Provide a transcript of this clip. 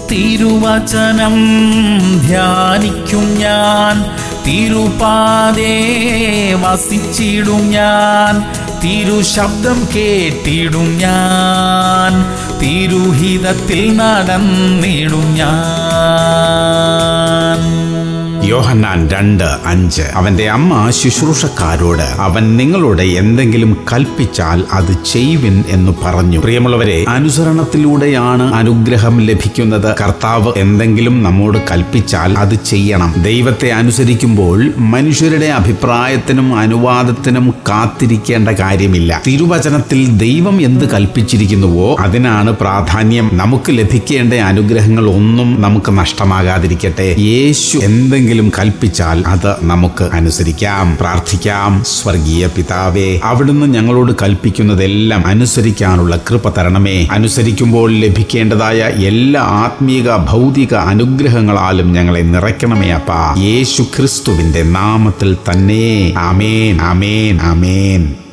തിരുവചനം ധ്യാനിക്കും ഞാൻ തിരുപാതേ വസിച്ചിടും ഞാൻ തിരുശബ്ദം കേട്ടിടും ഞാൻ തിരുഹിതത്തിൽ നടന്നിടും ഞാൻ യോഹന്നാൻ രണ്ട് അഞ്ച് അവന്റെ അമ്മ ശുശ്രൂഷക്കാരോട് അവൻ നിങ്ങളോട് എന്തെങ്കിലും കൽപ്പിച്ചാൽ അത് ചെയ്യുവിൻ എന്ന് പറഞ്ഞു പ്രിയമുള്ളവരെ അനുസരണത്തിലൂടെയാണ് അനുഗ്രഹം ലഭിക്കുന്നത് കർത്താവ് എന്തെങ്കിലും നമ്മോട് കൽപ്പിച്ചാൽ അത് ചെയ്യണം ദൈവത്തെ അനുസരിക്കുമ്പോൾ മനുഷ്യരുടെ അഭിപ്രായത്തിനും അനുവാദത്തിനും കാത്തിരിക്കേണ്ട കാര്യമില്ല തിരുവചനത്തിൽ ദൈവം എന്ത് കൽപ്പിച്ചിരിക്കുന്നുവോ അതിനാണ് പ്രാധാന്യം നമുക്ക് ലഭിക്കേണ്ട അനുഗ്രഹങ്ങൾ ഒന്നും നമുക്ക് നഷ്ടമാകാതിരിക്കട്ടെ യേശു എന്തെങ്കിലും കൽപ്പിച്ചാൽ അത് നമുക്ക് അനുസരിക്കാം പ്രാർത്ഥിക്കാം സ്വർഗീയ പിതാവേ അവിടുന്ന് ഞങ്ങളോട് കൽപ്പിക്കുന്നതെല്ലാം അനുസരിക്കാനുള്ള കൃപ തരണമേ അനുസരിക്കുമ്പോൾ ലഭിക്കേണ്ടതായ എല്ലാ ആത്മീക ഭൗതിക അനുഗ്രഹങ്ങളാലും ഞങ്ങളെ നിറയ്ക്കണമേ അപ്പാ യേശു ക്രിസ്തുവിന്റെ നാമത്തിൽ തന്നെ ആമേൻ ആമേൻ ആമേൻ